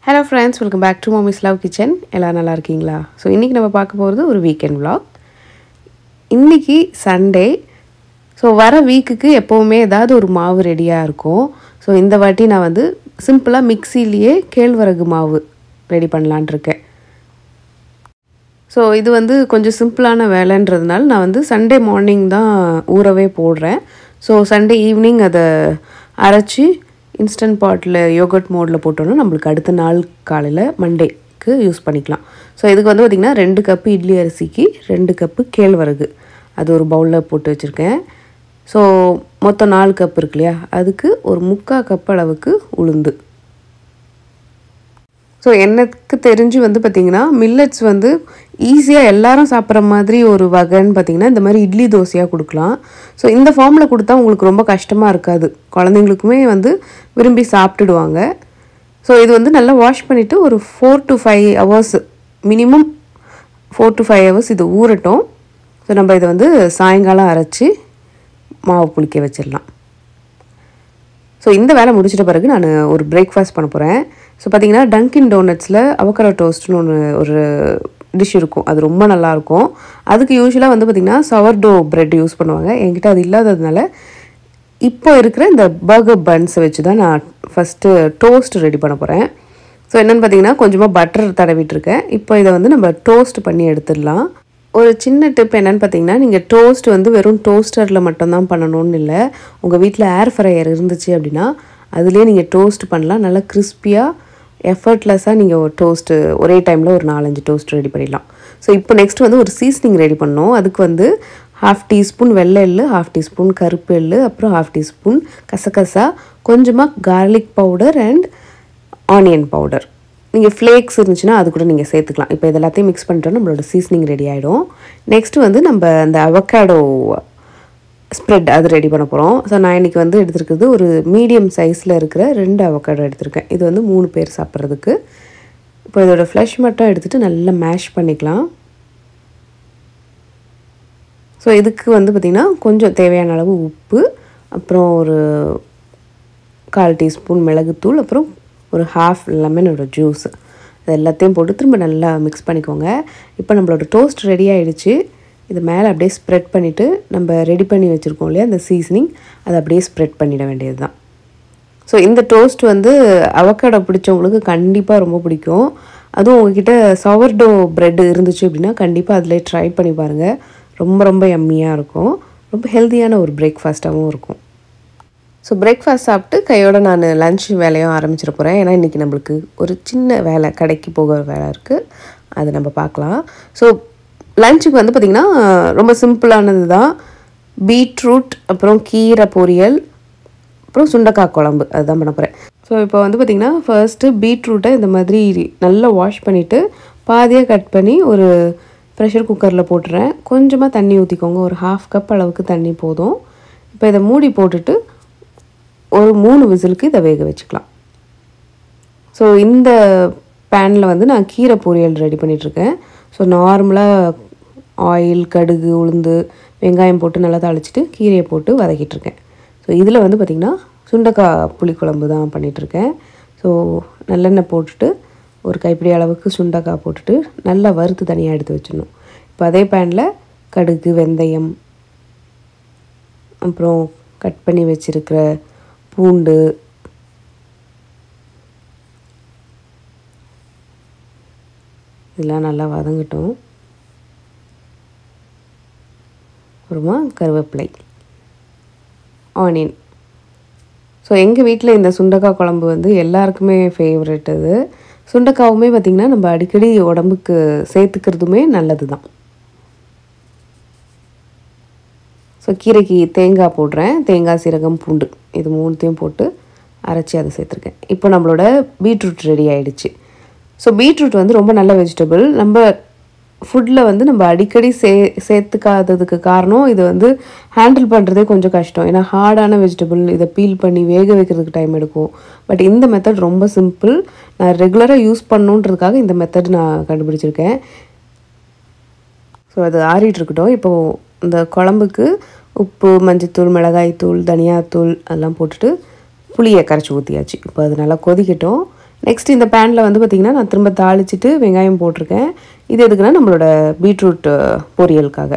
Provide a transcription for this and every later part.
hello friends welcome back to mummy's love kitchen எல்லோரும் நல்லா இருக்கீங்களா ஸோ இன்றைக்கி நம்ம பார்க்க போகிறது ஒரு வீக்கெண்ட் vlog இன்றைக்கி சண்டே ஸோ வர வீக்குக்கு எப்போவுமே ஏதாவது ஒரு மாவு ரெடியாக இருக்கும் ஸோ இந்த வாட்டி நான் வந்து சிம்பிளாக மிக்சிலேயே கேழ்வரகு மாவு ரெடி பண்ணலான் இருக்கேன் ஸோ இது வந்து கொஞ்சம் சிம்பிளான வேலைன்றதுனால நான் வந்து சண்டே மார்னிங் தான் ஊறவே போடுறேன் ஸோ சண்டே ஈவினிங் அதை அரைச்சி இன்ஸ்டன்ட் பாட்டில் யோகட் மோடில் போட்டோன்னா நம்மளுக்கு அடுத்த நாள் காலையில் மண்டேக்கு யூஸ் பண்ணிக்கலாம் ஸோ இதுக்கு வந்து பார்த்திங்கன்னா ரெண்டு கப்பு இட்லி அரிசிக்கு ரெண்டு கப்பு கேழ்வரகு அது ஒரு பவுலில் போட்டு வச்சுருக்கேன் ஸோ மொத்தம் நாலு கப் இருக்கு இல்லையா அதுக்கு ஒரு முக்கால் கப் அளவுக்கு உளுந்து ஸோ எனக்கு தெரிஞ்சு வந்து பார்த்திங்கன்னா மில்லட்ஸ் வந்து ஈஸியாக எல்லாரும் சாப்பிட்ற மாதிரி ஒரு வகைன்னு பார்த்திங்கன்னா இந்த மாதிரி இட்லி தோசையாக கொடுக்கலாம் ஸோ இந்த ஃபார்மில் கொடுத்தா உங்களுக்கு ரொம்ப கஷ்டமாக இருக்காது குழந்தைங்களுக்குமே வந்து விரும்பி சாப்பிட்டுடுவாங்க ஸோ இது வந்து நல்லா வாஷ் பண்ணிவிட்டு ஒரு four to five hours minimum four to five hours இது ஊறட்டும் ஸோ நம்ம இதை வந்து சாயங்காலம் அரைச்சி மாவு புளிக்க வச்சிடலாம் ஸோ இந்த வேலை முடிச்சிட்ட பிறகு நான் ஒரு பிரேக்ஃபாஸ்ட் பண்ண போகிறேன் ஸோ பார்த்தீங்கன்னா டங்கின் டோனட்ஸில் அவக்கரோ டோஸ்ட்னு ஒன்று ஒரு டிஷ் இருக்கும் அது ரொம்ப நல்லாயிருக்கும் அதுக்கு யூஸ்வலாக வந்து பார்த்திங்கன்னா சவர்டோ பிரெட் யூஸ் பண்ணுவாங்க என்கிட்ட அது இல்லாததுனால இப்போ இருக்கிற இந்த பர்கர் பன்ஸை வச்சு தான் நான் ஃபஸ்ட்டு டோஸ்ட் ரெடி பண்ண போகிறேன் ஸோ என்னென்னு பார்த்தீங்கன்னா கொஞ்சமாக பட்டர் தடவிட்டுருக்கேன் இப்போ இதை வந்து நம்ம டோஸ்ட் பண்ணி எடுத்துடலாம் ஒரு சின்ன டிப் என்னென்னு பார்த்தீங்கன்னா நீங்கள் டோஸ்ட் வந்து வெறும் டோஸ்டரில் மட்டும்தான் பண்ணணும்னு இல்லை உங்கள் வீட்டில் ஏர் ஃப்ரையர் இருந்துச்சு அப்படின்னா அதுலேயே நீங்கள் டோஸ்ட் பண்ணலாம் நல்லா கிறிஸ்பியாக எஃபர்ட்லெஸ்ஸாக நீங்கள் டோஸ்ட்டு ஒரே டைமில் ஒரு நாலஞ்சு டோஸ்ட் ரெடி பண்ணிடலாம் ஸோ இப்போ நெக்ஸ்ட் வந்து ஒரு சீசனிங் ரெடி பண்ணோம் அதுக்கு வந்து ஹாஃப் டீஸ்பூன் வெள்ளை எள்ளு ஹாஃப் டீஸ்பூன் கருப்பு எள்ளு அப்புறம் ஹாஃப் டீஸ்பூன் கசகசா கொஞ்சமாக garlic powder and onion powder நீங்கள் ஃப்ளேக்ஸ் இருந்துச்சுன்னா அது கூட நீங்கள் சேர்த்துக்கலாம் இப்போ இது எல்லாத்தையும் மிக்ஸ் பண்ணிட்டோம் நம்மளோட சீசனிங் ரெடி ஆகிடும் நெக்ஸ்ட் வந்து நம்ம அந்த அவக்காடோ ஸ்ப்ரெட் அது ரெடி பண்ண போகிறோம் ஸோ நான் இன்றைக்கி வந்து எடுத்துருக்கிறது ஒரு மீடியம் சைஸில் இருக்கிற ரெண்டு அவக்காடோ எடுத்திருக்கேன் இது வந்து மூணு பேர் சாப்பிட்றதுக்கு இப்போ இதோட ஃப்ளஷ் மட்டும் எடுத்துகிட்டு நல்லா மேஷ் பண்ணிக்கலாம் ஸோ இதுக்கு வந்து பார்த்திங்கன்னா கொஞ்சம் தேவையான அளவு உப்பு அப்புறம் ஒரு கால் டீஸ்பூன் மிளகுத்தூள் அப்புறம் ஒரு ஹாஃப் லெமனோட ஜூஸ் அது எல்லாத்தையும் போட்டு திரும்ப நல்லா மிக்ஸ் பண்ணிக்கோங்க இப்போ நம்மளோட டோஸ்ட் ரெடி ஆகிடுச்சு இது மேலே அப்படியே ஸ்ப்ரெட் பண்ணிவிட்டு நம்ம ரெடி பண்ணி வச்சுருக்கோம் இல்லையா அந்த சீசனிங் அதை அப்படியே ஸ்ப்ரெட் பண்ணிட வேண்டியது தான் ஸோ இந்த டோஸ்ட் வந்து அவக்காடோ பிடிச்சவங்களுக்கு கண்டிப்பாக ரொம்ப பிடிக்கும் அதுவும் உங்ககிட்ட சவர்டோ ப்ரெட் இருந்துச்சு அப்படின்னா கண்டிப்பாக அதிலே ட்ரை பண்ணி பாருங்கள் ரொம்ப ரொம்ப எம்மியாக இருக்கும் ரொம்ப ஹெல்த்தியான ஒரு பிரேக்ஃபாஸ்ட்டாகவும் இருக்கும் ஸோ பிரேக்ஃபாஸ்ட் சாப்பிட்டு கையோட நான் லன்ச் வேலையும் ஆரம்பிச்சிட போகிறேன் ஏன்னா இன்றைக்கி நம்மளுக்கு ஒரு சின்ன வேலை கடைக்கு போகிற வேலை இருக்குது அது நம்ம பார்க்கலாம் ஸோ லஞ்சுக்கு வந்து பார்த்திங்கன்னா ரொம்ப சிம்பிளானது தான் பீட்ரூட் அப்புறம் கீரை பொரியல் அப்புறம் சுண்டக்காய் குழம்பு அதுதான் பண்ண போகிறேன் ஸோ இப்போ வந்து பார்த்திங்கன்னா ஃபர்ஸ்ட்டு பீட்ரூட்டை இந்த மாதிரி நல்லா வாஷ் பண்ணிவிட்டு பாதியாக கட் பண்ணி ஒரு ப்ரெஷர் குக்கரில் போட்டுறேன் கொஞ்சமாக தண்ணி ஊற்றிக்கோங்க ஒரு ஹாஃப் கப் அளவுக்கு தண்ணி போதும் இப்போ இதை மூடி போட்டுட்டு ஒரு மூணு விசிலுக்கு இதை வேக வச்சுக்கலாம் ஸோ இந்த பேனில் வந்து நான் கீரை பொரியல் ரெடி பண்ணிகிட்ருக்கேன் ஸோ நார்மலாக ஆயில் கடுகு உளுந்து வெங்காயம் போட்டு நல்லா தாளிச்சிட்டு கீரையை போட்டு வதக்கிட்டுருக்கேன் ஸோ இதில் வந்து பார்த்திங்கன்னா சுண்டக்காய் புளிக்குழம்பு தான் பண்ணிகிட்ருக்கேன் ஸோ நல்லெண்ணெய் போட்டுட்டு ஒரு கைப்பிடி அளவுக்கு சுண்டக்காய் போட்டுட்டு நல்லா வறுத்து தனியாக எடுத்து வச்சிடணும் இப்போ அதே பேனில் கடுகு வெந்தயம் அப்புறம் கட் பண்ணி வச்சுருக்கிற பூண்டு இதெல்லாம் நல்லா வதங்கட்டும் அப்புறமா கருவேப்பிலை ஆனியன் ஸோ எங்கள் வீட்டில் இந்த சுண்டக்காய் குழம்பு வந்து எல்லாருக்குமே ஃபேவரெட் அது சுண்டக்காவுமே பார்த்திங்கன்னா நம்ம அடிக்கடி உடம்புக்கு சேர்த்துக்கிறதுமே நல்லது தான் ஸோ கீரைக்கு தேங்காய் போடுறேன் தேங்காய் சீரகம் பூண்டு இது மூணுத்தையும் போட்டு அரைச்சி அதை சேர்த்துருக்கேன் இப்போ நம்மளோட பீட்ரூட் ரெடி ஆகிடுச்சு ஸோ பீட்ரூட் வந்து ரொம்ப நல்ல வெஜிடபிள் நம்ம ஃபுட்டில் வந்து நம்ம அடிக்கடி சே சேர்த்துக்காததுக்கு காரணம் இது வந்து ஹேண்டில் பண்ணுறதே கொஞ்சம் கஷ்டம் ஏன்னா ஹார்டான வெஜிடபிள் இதை பீல் பண்ணி வேக வைக்கிறதுக்கு டைம் எடுக்கும் பட் இந்த மெத்தட் ரொம்ப சிம்பிள் நான் ரெகுலராக யூஸ் பண்ணணுன்றதுக்காக இந்த மெத்தட் நான் கண்டுபிடிச்சிருக்கேன் ஸோ அது ஆறிட்டு இருக்கட்டும் இப்போது இந்த குழம்புக்கு உப்பு மஞ்சத்தூள் மிளகாய்த்தூள் தனியாத்தூள் அதெல்லாம் போட்டுட்டு புளியை கரைச்சி ஊற்றியாச்சு இப்போ அது நல்லா கொதிக்கட்டும் நெக்ஸ்ட் இந்த பேனில் வந்து பார்த்திங்கன்னா நான் திரும்ப தாளிச்சிட்டு வெங்காயம் போட்டிருக்கேன் இது எதுக்குன்னா நம்மளோட பீட்ரூட் பொரியலுக்காக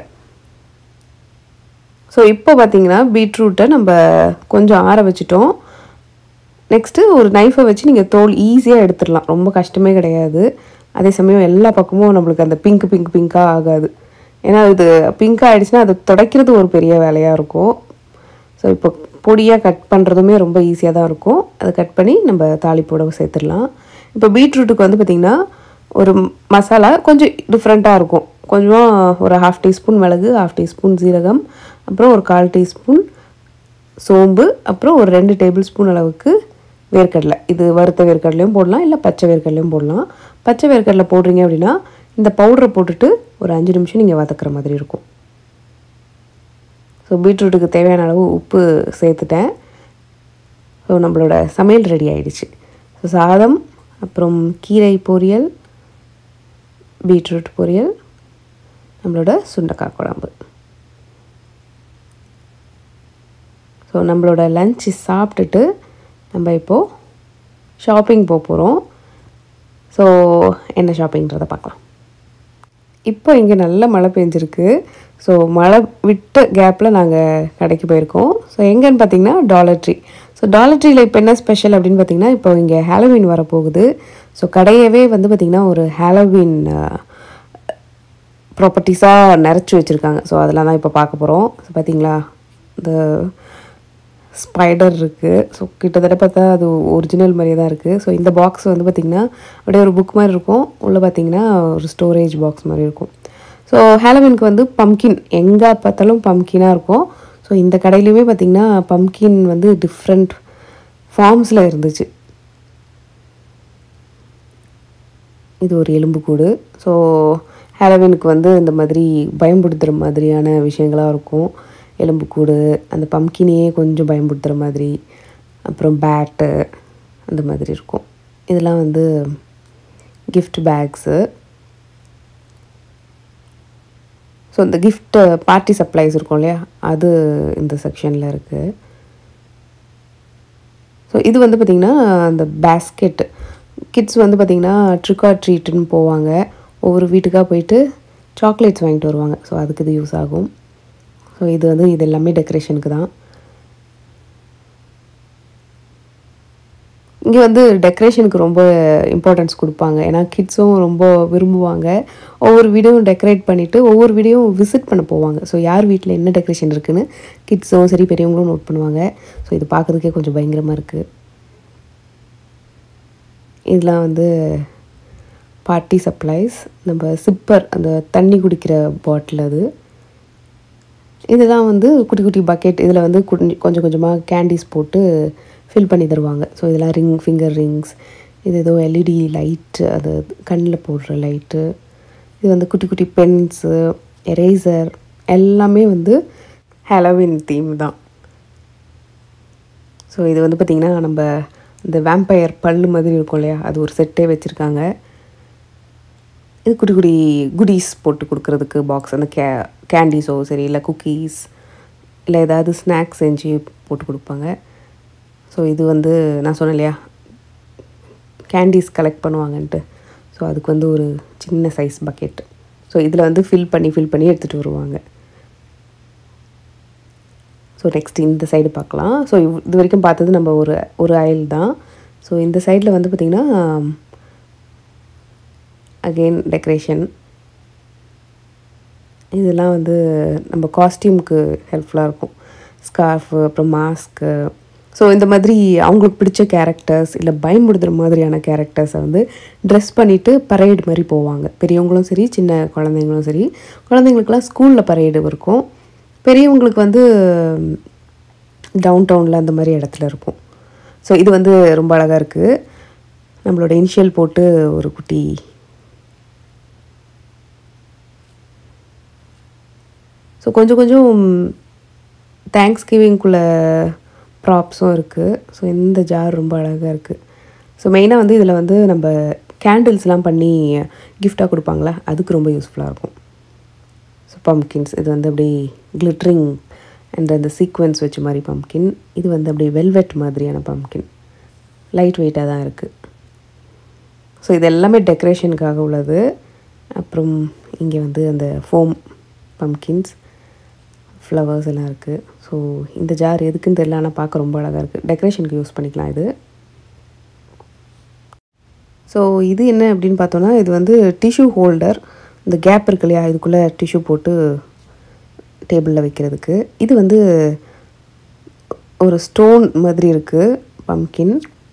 ஸோ இப்போ பார்த்தீங்கன்னா பீட்ரூட்டை நம்ம கொஞ்சம் ஆற வச்சுட்டோம் நெக்ஸ்ட்டு ஒரு நைஃபை வச்சு நீங்கள் தோல் ஈஸியாக எடுத்துடலாம் ரொம்ப கஷ்டமே கிடையாது அதே சமயம் எல்லா பக்கமும் நம்மளுக்கு அந்த பிங்க் பிங்க் பிங்காக ஆகாது ஏன்னா இது பிங்காக ஆகிடுச்சுன்னா அதை துடைக்கிறது ஒரு பெரிய வேலையாக இருக்கும் ஸோ இப்போ பொடியாக கட் பண்ணுறதுமே ரொம்ப ஈஸியாக தான் இருக்கும் அதை கட் பண்ணி நம்ம தாளிப்போட சேர்த்துடலாம் இப்போ பீட்ரூட்டுக்கு வந்து பார்த்திங்கன்னா ஒரு மசாலா கொஞ்சம் டிஃப்ரெண்ட்டாக இருக்கும் கொஞ்சம் ஒரு ஹாஃப் டீஸ்பூன் மிளகு ஹாஃப் டீஸ்பூன் சீரகம் அப்புறம் ஒரு கால் டீஸ்பூன் சோம்பு அப்புறம் ஒரு ரெண்டு டேபிள் ஸ்பூன் அளவுக்கு வேர்க்கடலை இது வறுத்த வேர்க்கடலையும் போடலாம் இல்லை பச்சை வேர்க்கடலையும் போடலாம் பச்சை வேர்க்கடலை போடுறீங்க அப்படின்னா இந்த பவுடரை போட்டுட்டு ஒரு அஞ்சு நிமிஷம் நீங்கள் வதக்குற மாதிரி இருக்கும் ஸோ பீட்ரூட்டுக்கு தேவையான அளவு உப்பு சேர்த்துட்டேன் ஸோ நம்மளோட சமையல் ரெடி ஆயிடுச்சு ஸோ சாதம் அப்புறம் கீரை பொரியல் பீட்ரூட் பொரியல் நம்மளோட சுண்டக்காய் குழம்பு ஸோ நம்மளோட லஞ்சு சாப்பிட்டுட்டு நம்ம இப்போது ஷாப்பிங் போக போகிறோம் ஸோ என்ன ஷாப்பிங்கிறத பார்க்கலாம் இப்போ இங்கே நல்ல மழை பெஞ்சிருக்கு ஸோ மழை விட்ட கேப்பில் நாங்கள் கடைக்கு போயிருக்கோம் ஸோ எங்கன்னு பார்த்தீங்கன்னா டாலர் ட்ரீ ஸோ டாலர் ட்ரீயில் இப்போ என்ன ஸ்பெஷல் அப்படின்னு பார்த்தீங்கன்னா இப்போ இங்கே ஹாலோவின் வரப்போகுது ஸோ கடையவே வந்து பார்த்திங்கன்னா ஒரு ஹாலோவின் ப்ராப்பர்ட்டிஸாக நிறச்சி வச்சுருக்காங்க ஸோ அதெல்லாம் தான் இப்போ பார்க்க போகிறோம் ஸோ பார்த்தீங்களா இந்த ஸ்பைடர் இருக்குது ஸோ கிட்டத்தட்ட பார்த்தா அது ஒரிஜினல் மாதிரியே தான் இருக்குது ஸோ இந்த பாக்ஸ் வந்து பார்த்திங்கன்னா அப்படியே ஒரு புக் மாதிரி இருக்கும் உள்ளே பார்த்திங்கன்னா ஒரு ஸ்டோரேஜ் பாக்ஸ் மாதிரி இருக்கும் ஸோ ஹாலோவினுக்கு வந்து பம்கின் எங்கே பார்த்தாலும் பம்கினாக இருக்கும் ஸோ இந்த கடையிலையுமே பார்த்திங்கன்னா பம்கின் வந்து டிஃப்ரெண்ட் ஃபார்ம்ஸில் இருந்துச்சு இது ஒரு எலும்புக்கூடு ஸோ ஹாலோவினுக்கு வந்து இந்த மாதிரி பயன்படுத்துகிற மாதிரியான விஷயங்களாக இருக்கும் எலும்புக்கூடு அந்த பம்கினையே கொஞ்சம் பயன்படுத்துகிற மாதிரி அப்புறம் பேட்டு அந்த மாதிரி இருக்கும் இதெல்லாம் வந்து கிஃப்ட் பேக்ஸு ஸோ இந்த கிஃப்ட் பார்ட்டி சப்ளைஸ் இருக்கும் இல்லையா அது இந்த செக்ஷனில் இருக்குது ஸோ இது வந்து பார்த்திங்கன்னா அந்த பேஸ்கெட் கிட்ஸ் வந்து பார்த்திங்கன்னா ட்ரிக் ஆர் ட்ரீட்டுன்னு போவாங்க ஒவ்வொரு வீட்டுக்காக போயிட்டு சாக்லேட்ஸ் வாங்கிட்டு வருவாங்க ஸோ அதுக்கு இது யூஸ் ஆகும் ஸோ இது வந்து இது எல்லாமே டெக்கரேஷனுக்கு தான் இங்கே வந்து டெக்கரேஷனுக்கு ரொம்ப இம்பார்ட்டன்ஸ் கொடுப்பாங்க ஏன்னா கிட்ஸும் ரொம்ப விரும்புவாங்க ஒவ்வொரு வீடியோவும் டெக்கரேட் பண்ணிவிட்டு ஒவ்வொரு வீடியோவும் விசிட் பண்ண போவாங்க ஸோ யார் வீட்டில் என்ன டெக்கரேஷன் இருக்குன்னு கிட்ஸும் சரி பெரியவங்களும் நோட் பண்ணுவாங்க ஸோ இது பார்க்குறதுக்கே கொஞ்சம் பயங்கரமாக இருக்குது இதெல்லாம் வந்து பார்ட்டி சப்ளைஸ் நம்ம சிப்பர் அந்த தண்ணி குடிக்கிற பாட்டில் அது இதெல்லாம் வந்து குட்டி குட்டி பக்கெட் இதில் வந்து கொஞ்சம் கொஞ்சம் கொஞ்சமாக கேண்டீஸ் போட்டு ஃபில் பண்ணி தருவாங்க ஸோ இதெல்லாம் ரிங் ஃபிங்கர் ரிங்ஸ் இது ஏதோ எல்இடி லைட்டு அது கண்ணில் போடுற லைட்டு இது வந்து குட்டி குட்டி பென்ஸு எரேசர் எல்லாமே வந்து ஹாலோவின் தீம் தான் ஸோ இது வந்து பார்த்திங்கன்னா நம்ம இந்த வேம்பயர் பல்லு மாதிரி இருக்கும் இல்லையா அது ஒரு செட்டே வச்சுருக்காங்க இது குட்டி குட்டி குடீஸ் போட்டு கொடுக்குறதுக்கு பாக்ஸ் அந்த கே கேண்டீஸோ சரி இல்லை குக்கீஸ் இல்லை ஏதாவது ஸ்நாக்ஸ் செஞ்சு போட்டு கொடுப்பாங்க ஸோ இது வந்து நான் சொன்னேன் இல்லையா கேண்டீஸ் கலெக்ட் பண்ணுவாங்கன்ட்டு ஸோ அதுக்கு வந்து ஒரு சின்ன சைஸ் பக்கெட் ஸோ இதில் வந்து ஃபில் பண்ணி ஃபில் பண்ணி எடுத்துகிட்டு வருவாங்க ஸோ நெக்ஸ்ட் இந்த சைடு பார்க்கலாம் ஸோ இது வரைக்கும் பார்த்தது நம்ம ஒரு ஒரு அயல் தான் ஸோ இந்த சைடில் வந்து பார்த்திங்கன்னா அகெயின் டெக்கரேஷன் இதெல்லாம் வந்து நம்ம காஸ்டியூமுக்கு ஹெல்ப்ஃபுல்லாக இருக்கும் ஸ்கார்ஃபு அப்புறம் மாஸ்க்கு ஸோ இந்த மாதிரி அவங்களுக்கு பிடிச்ச கேரக்டர்ஸ் இல்லை பயன்படுத்துகிற மாதிரியான கேரக்டர்ஸை வந்து ட்ரெஸ் பண்ணிவிட்டு பரேடு மாதிரி போவாங்க பெரியவங்களும் சரி சின்ன குழந்தைங்களும் சரி குழந்தைங்களுக்குலாம் ஸ்கூலில் பரேடு இருக்கும் பெரியவங்களுக்கு வந்து டவுன் டவுனில் அந்த மாதிரி இடத்துல இருக்கும் ஸோ இது வந்து ரொம்ப அழகாக இருக்குது நம்மளோட இனிஷியல் போட்டு ஒரு குட்டி ஸோ கொஞ்சம் கொஞ்சம் தேங்க்ஸ் கிவிங்குள்ள ப்ராப்ஸும் இருக்குது ஸோ இந்த ஜார் ரொம்ப அழகாக இருக்குது ஸோ மெயினாக வந்து இதில் வந்து நம்ம கேண்டில்ஸ்லாம் பண்ணி கிஃப்டாக கொடுப்பாங்களா அதுக்கு ரொம்ப யூஸ்ஃபுல்லாக இருக்கும் ஸோ பம்கின்ஸ் இது வந்து அப்படி கிளிட்ரிங் அண்ட் அந்த சீக்வன்ஸ் வச்ச மாதிரி பம்கின் இது வந்து அப்படி வெல்வெட் மாதிரியான பம்கின் லைட் வெயிட்டாக தான் இருக்குது ஸோ இது எல்லாமே டெக்கரேஷனுக்காக உள்ளது அப்புறம் இங்கே வந்து அந்த ஃபோம் பம்கின்ஸ் ஃப்ளவர்ஸ் எல்லாம் இருக்குது ஸோ இந்த ஜார் எதுக்குன்னு தெரியல ஆனால் பார்க்க ரொம்ப அழகாக இருக்குது டெக்கரேஷனுக்கு யூஸ் பண்ணிக்கலாம் இது ஸோ இது என்ன அப்படின்னு பார்த்தோன்னா இது வந்து டிஷ்யூ ஹோல்டர் இந்த கேப் இருக்கு இல்லையா இதுக்குள்ளே டிஷ்யூ போட்டு டேபிளில் வைக்கிறதுக்கு இது வந்து ஒரு ஸ்டோன் மாதிரி இருக்குது பம்கின்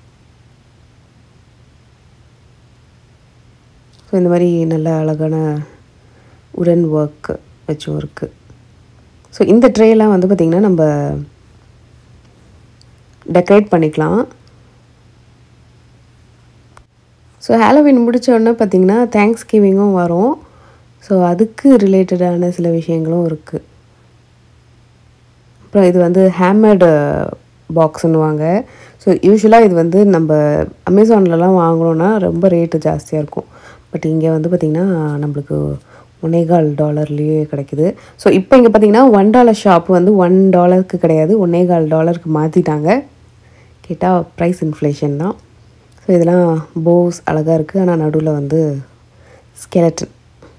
ஸோ இந்த மாதிரி நல்ல அழகான உடன் ஒர்க் வச்சும் இருக்குது ஸோ இந்த ட்ரேலாம் வந்து பார்த்திங்கன்னா நம்ம டெக்கரேட் பண்ணிக்கலாம் ஸோ ஹாலோவின் முடிச்ச உடனே பார்த்திங்கன்னா தேங்க்ஸ் கிவிங்கும் வரும் ஸோ அதுக்கு ரிலேட்டடான சில விஷயங்களும் இருக்குது அப்புறம் இது வந்து ஹேமர்டு பாக்ஸுன்னுவாங்க ஸோ யூஸ்வலாக இது வந்து நம்ம அமேசான்லலாம் வாங்கினோன்னா ரொம்ப ரேட்டு ஜாஸ்தியாக இருக்கும் பட் இங்கே வந்து பார்த்திங்கன்னா நம்மளுக்கு ஒன்னேகால் டாலர்லேயே கிடைக்குது ஸோ இப்போ இங்கே பார்த்தீங்கன்னா ஒன் டாலர் ஷாப் வந்து ஒன் டாலருக்கு கிடையாது ஒன்னேகால் டாலருக்கு மாற்றிட்டாங்க கேட்டால் ப்ரைஸ் இன்ஃப்ளேஷன் தான் ஸோ இதெல்லாம் போஸ் அழகாக இருக்குது ஆனால் நடுவில் வந்து ஸ்கெலட்டன்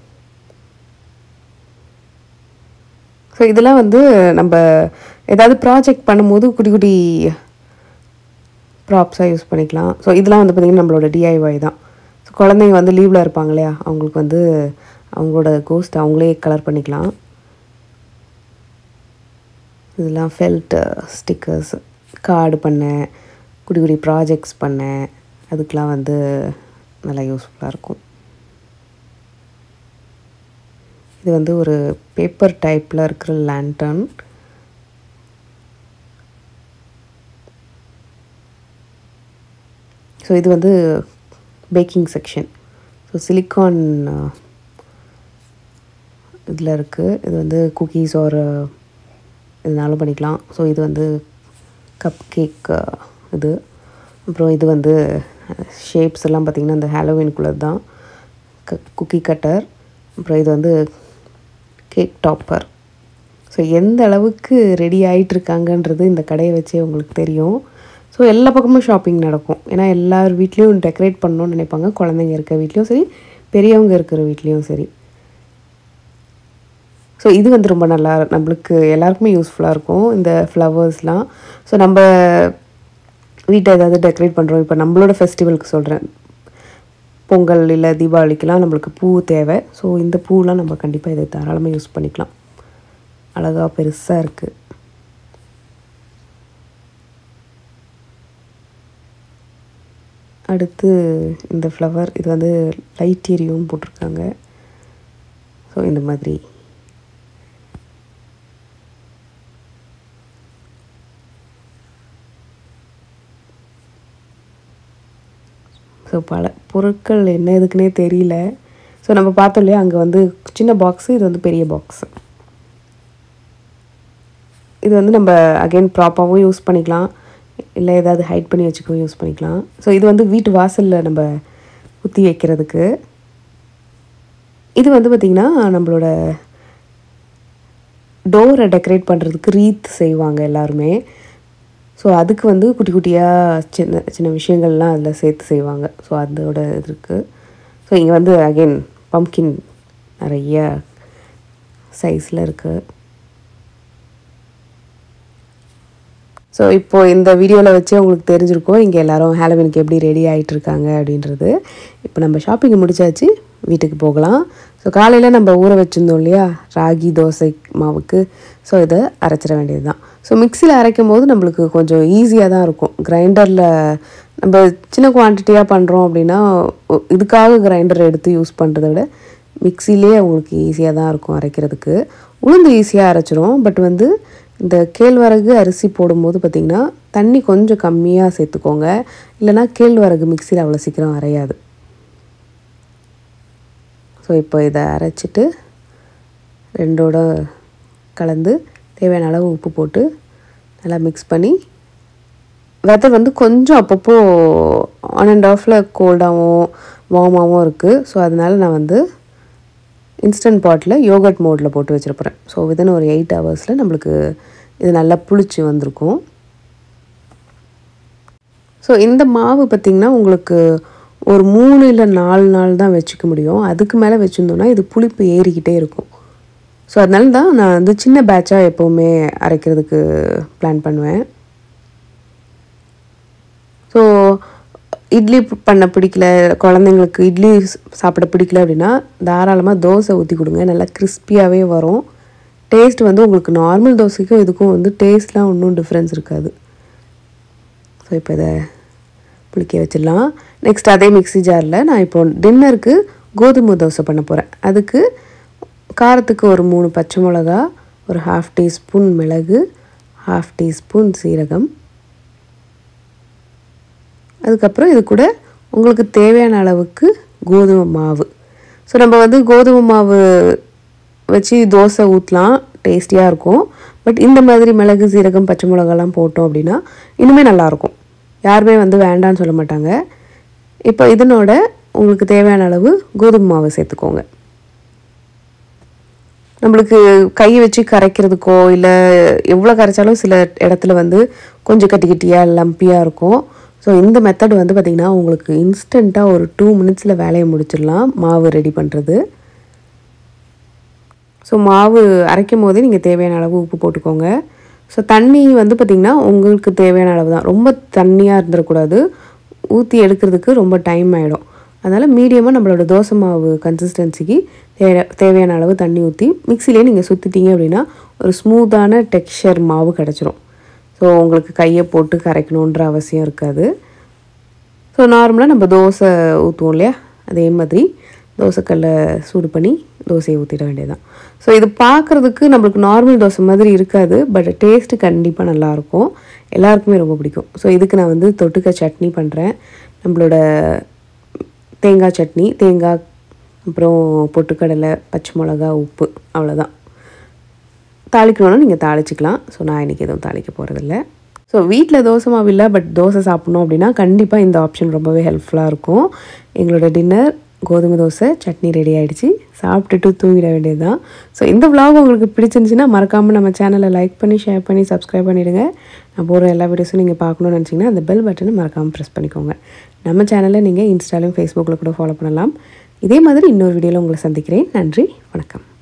ஸோ இதெல்லாம் வந்து நம்ம ஏதாவது ப்ராஜெக்ட் பண்ணும்போது குட்டி குட்டி ப்ராப்ஸாக யூஸ் பண்ணிக்கலாம் ஸோ இதெல்லாம் வந்து பார்த்திங்கன்னா நம்மளோட டிஐஒய் தான் ஸோ குழந்தைங்க வந்து லீவில் இருப்பாங்க இல்லையா அவங்களுக்கு வந்து அவங்களோட கோஸ்ட் அவங்களே கலர் பண்ணிக்கலாம் இதெல்லாம் ஃபெல்ட் ஸ்டிக்கர்ஸ் கார்டு பண்ணேன் குடி குடி ப்ராஜெக்ட்ஸ் பண்ணேன் அதுக்கெலாம் வந்து நல்லா யூஸ்ஃபுல்லாக இருக்கும் இது வந்து ஒரு பேப்பர் டைப்பில் இருக்கிற லேண்டன் ஸோ இது வந்து பேக்கிங் செக்ஷன் ஸோ சிலிக்கான் இதில் இருக்குது இது வந்து குக்கீஸ் ஒரு இதனாலும் பண்ணிக்கலாம் ஸோ இது வந்து கப் கேக் இது அப்புறம் இது வந்து ஷேப்ஸ் எல்லாம் பார்த்திங்கன்னா இந்த ஹாலோவின்குள்ளே தான் க குக்கி கட்டர் அப்புறம் இது வந்து கேக் டாப்பர் ஸோ எந்த அளவுக்கு ரெடி ஆகிட்டுருக்காங்கன்றது இந்த கடையை வச்சே உங்களுக்கு தெரியும் ஸோ எல்லா பக்கமும் ஷாப்பிங் நடக்கும் ஏன்னா எல்லார் வீட்லேயும் டெக்கரேட் பண்ணணும்னு நினைப்பாங்க குழந்தைங்க இருக்க வீட்லேயும் சரி பெரியவங்க இருக்கிற வீட்லேயும் சரி ஸோ இது வந்து ரொம்ப நல்லா நம்மளுக்கு எல்லாருக்குமே யூஸ்ஃபுல்லாக இருக்கும் இந்த ஃப்ளவர்ஸ்லாம் ஸோ நம்ம வீட்டை ஏதாவது டெக்கரேட் பண்ணுறோம் இப்போ நம்மளோட ஃபெஸ்டிவலுக்கு சொல்கிறேன் பொங்கல் இல்லை தீபாவளிக்கெலாம் நம்மளுக்கு பூ தேவை ஸோ இந்த பூலாம் நம்ம கண்டிப்பாக இதை தாராளமாக யூஸ் பண்ணிக்கலாம் அழகாக பெருசாக இருக்குது அடுத்து இந்த ஃப்ளவர் இது வந்து லைட் ஏரியும் போட்டிருக்காங்க ஸோ இந்த மாதிரி ஸோ பல பொருட்கள் என்ன எதுக்குன்னே தெரியல ஸோ நம்ம பார்த்தோம் இல்லையா அங்கே வந்து சின்ன பாக்ஸு இது வந்து பெரிய பாக்ஸு இது வந்து நம்ம அகைன் ப்ராப்பராகவும் யூஸ் பண்ணிக்கலாம் இல்லை ஏதாவது ஹைட் பண்ணி வச்சுக்கவும் யூஸ் பண்ணிக்கலாம் ஸோ இது வந்து வீட்டு வாசலில் நம்ம குத்தி வைக்கிறதுக்கு இது வந்து பார்த்திங்கன்னா நம்மளோட டோரை டெக்கரேட் பண்ணுறதுக்கு ரீத் செய்வாங்க எல்லாருமே ஸோ அதுக்கு வந்து குட்டி குட்டியாக சின்ன சின்ன விஷயங்கள்லாம் அதில் சேர்த்து செய்வாங்க ஸோ அதோட இது இருக்குது ஸோ இங்கே வந்து அகெயின் பம்கின் நிறைய சைஸில் இருக்குது ஸோ இப்போது இந்த வீடியோவில் வச்சு உங்களுக்கு தெரிஞ்சிருக்கோம் இங்கே எல்லோரும் ஹாலோவினுக்கு எப்படி ரெடி ஆகிட்டு இருக்காங்க அப்படின்றது இப்போ நம்ம ஷாப்பிங் முடிச்சாச்சு வீட்டுக்கு போகலாம் ஸோ காலையில் நம்ம ஊற வச்சுருந்தோம் இல்லையா ராகி தோசை மாவுக்கு ஸோ இதை அரைச்சிட வேண்டியது தான் ஸோ மிக்சியில் அரைக்கும் போது நம்மளுக்கு கொஞ்சம் ஈஸியாக தான் இருக்கும் கிரைண்டரில் நம்ம சின்ன குவான்டிட்டியாக பண்ணுறோம் அப்படின்னா இதுக்காக கிரைண்டர் எடுத்து யூஸ் பண்ணுறத விட மிக்சிலே உங்களுக்கு ஈஸியாக தான் இருக்கும் அரைக்கிறதுக்கு உளுந்து ஈஸியாக அரைச்சிரும் பட் வந்து இந்த கேழ்வரகு அரிசி போடும்போது பார்த்திங்கன்னா தண்ணி கொஞ்சம் கம்மியாக சேர்த்துக்கோங்க இல்லைனா கேழ்வரகு மிக்சியில் அவ்வளோ சீக்கிரம் அரையாது ஸோ இப்போ இதை அரைச்சிட்டு ரெண்டோட கலந்து தேவையான அளவு உப்பு போட்டு நல்லா மிக்ஸ் பண்ணி வெதர் வந்து கொஞ்சம் அப்பப்போ ஆன் அண்ட் ஆஃபில் கோல்டாகவும் வார்மாகவும் இருக்குது ஸோ அதனால் நான் வந்து இன்ஸ்டன்ட் பாட்டில் யோகட் மோடில் போட்டு வச்சுருப்பேன் ஸோ வித்தின் ஒரு எயிட் ஹவர்ஸில் நம்மளுக்கு இது நல்லா புளிச்சு வந்திருக்கும் ஸோ இந்த மாவு பார்த்திங்கன்னா உங்களுக்கு ஒரு மூணு இல்லை நாலு நாள் தான் வச்சுக்க முடியும் அதுக்கு மேலே வச்சுருந்தோன்னா இது புளிப்பு ஏறிக்கிட்டே இருக்கும் ஸோ அதனால தான் நான் வந்து சின்ன பேட்சாக எப்போவுமே அரைக்கிறதுக்கு பிளான் பண்ணுவேன் ஸோ இட்லி பண்ண பிடிக்கல குழந்தைங்களுக்கு இட்லி ஸ்- சாப்பிட பிடிக்கல அப்படின்னா தாராளமாக தோசை ஊற்றி கொடுங்க நல்லா கிறிஸ்பியாகவே வரும் டேஸ்ட் வந்து உங்களுக்கு நார்மல் தோசைக்கும் இதுக்கும் வந்து டேஸ்ட்லாம் ஒன்றும் டிஃப்ரென்ஸ் இருக்காது ஸோ இப்போ இதை புளிக்க வச்சிடலாம் நெக்ஸ்ட் அதே மிக்ஸி ஜாரில் நான் இப்போ டின்னருக்கு கோதுமை தோசை பண்ண போகிறேன் அதுக்கு காரத்துக்கு ஒரு மூணு பச்சை மிளகா ஒரு ஹாஃப் டீஸ்பூன் மிளகு ஹாஃப் டீஸ்பூன் சீரகம் அதுக்கப்புறம் இது கூட உங்களுக்கு தேவையான அளவுக்கு கோதுமை மாவு ஸோ நம்ம வந்து கோதுமை மாவு வச்சு தோசை ஊற்றலாம் டேஸ்டியாக இருக்கும் பட் இந்த மாதிரி மிளகு சீரகம் பச்சை மிளகாலாம் போட்டோம் அப்படின்னா இன்னுமே நல்லாயிருக்கும் யாருமே வந்து வேண்டான்னு சொல்ல மாட்டாங்க இப்போ இதனோட உங்களுக்கு தேவையான அளவு கோதுமை மாவு சேர்த்துக்கோங்க நம்மளுக்கு கை வச்சு கரைக்கிறதுக்கோ இல்லை எவ்வளோ கரைச்சாலும் சில இடத்துல வந்து கொஞ்சம் கட்டி கட்டியாக லம்பியாக இருக்கும் ஸோ இந்த மெத்தட் வந்து பார்த்திங்கன்னா உங்களுக்கு இன்ஸ்டண்ட்டாக ஒரு டூ மினிட்ஸில் வேலையை முடிச்சிடலாம் மாவு ரெடி பண்ணுறது ஸோ மாவு அரைக்கும் போதே நீங்கள் தேவையான அளவு உப்பு போட்டுக்கோங்க ஸோ தண்ணி வந்து பார்த்திங்கன்னா உங்களுக்கு தேவையான அளவு தான் ரொம்ப தண்ணியாக இருந்துடக்கூடாது ஊற்றி எடுக்கிறதுக்கு ரொம்ப டைம் ஆகிடும் அதனால் மீடியமாக நம்மளோட தோசை மாவு கன்சிஸ்டன்சிக்கு தே தேவையான அளவு தண்ணி ஊற்றி மிக்சிலே நீங்கள் சுற்றிட்டீங்க அப்படின்னா ஒரு ஸ்மூத்தான டெக்ஸ்சர் மாவு கிடச்சிரும் ஸோ உங்களுக்கு கையை போட்டு கரைக்கணுன்ற அவசியம் இருக்காது ஸோ நார்மலாக நம்ம தோசை ஊற்றுவோம் இல்லையா அதே மாதிரி தோசைக்கல்லை சூடு பண்ணி தோசையை ஊற்றிட வேண்டியதுதான் ஸோ இது பார்க்குறதுக்கு நம்மளுக்கு நார்மல் தோசை மாதிரி இருக்காது பட் டேஸ்ட்டு கண்டிப்பாக நல்லாயிருக்கும் எல்லாருக்குமே ரொம்ப பிடிக்கும் ஸோ இதுக்கு நான் வந்து தொட்டுக்க சட்னி பண்ணுறேன் நம்மளோட தேங்காய் சட்னி தேங்காய் அப்புறம் பொட்டுக்கடலை பச்சை மிளகா உப்பு அவ்வளோதான் தாளிக்கணும்னா நீங்கள் தாளிச்சிக்கலாம் ஸோ நான் இன்றைக்கி எதுவும் தாளிக்க போகிறதில்ல ஸோ வீட்டில் தோசை மாவு இல்லை பட் தோசை சாப்பிட்ணும் அப்படின்னா கண்டிப்பாக இந்த ஆப்ஷன் ரொம்பவே ஹெல்ப்ஃபுல்லாக இருக்கும் எங்களோட டின்னர் கோதுமை தோசை சட்னி ரெடி ஆயிடுச்சு சாப்பிட்டுட்டு தூங்கிட வேண்டியது தான் ஸோ இந்த vlog உங்களுக்கு பிடிச்சிருந்துச்சின்னா மறக்காமல் நம்ம சேனலை லைக் பண்ணி ஷேர் பண்ணி சப்ஸ்கிரைப் பண்ணிவிடுங்க நான் போகிற எல்லா வீடியோஸும் நீங்கள் பார்க்கணும்னு நினச்சிங்கன்னா அந்த பெல் பட்டனை மறக்காமல் ப்ரெஸ் பண்ணிக்கோங்க நம்ம சேனலை நீங்கள் இன்ஸ்டாலையும் ஃபேஸ்புக்கில் கூட ஃபாலோ பண்ணலாம் இதே மாதிரி இன்னொரு வீடியோவில் உங்களை சந்திக்கிறேன் நன்றி வணக்கம்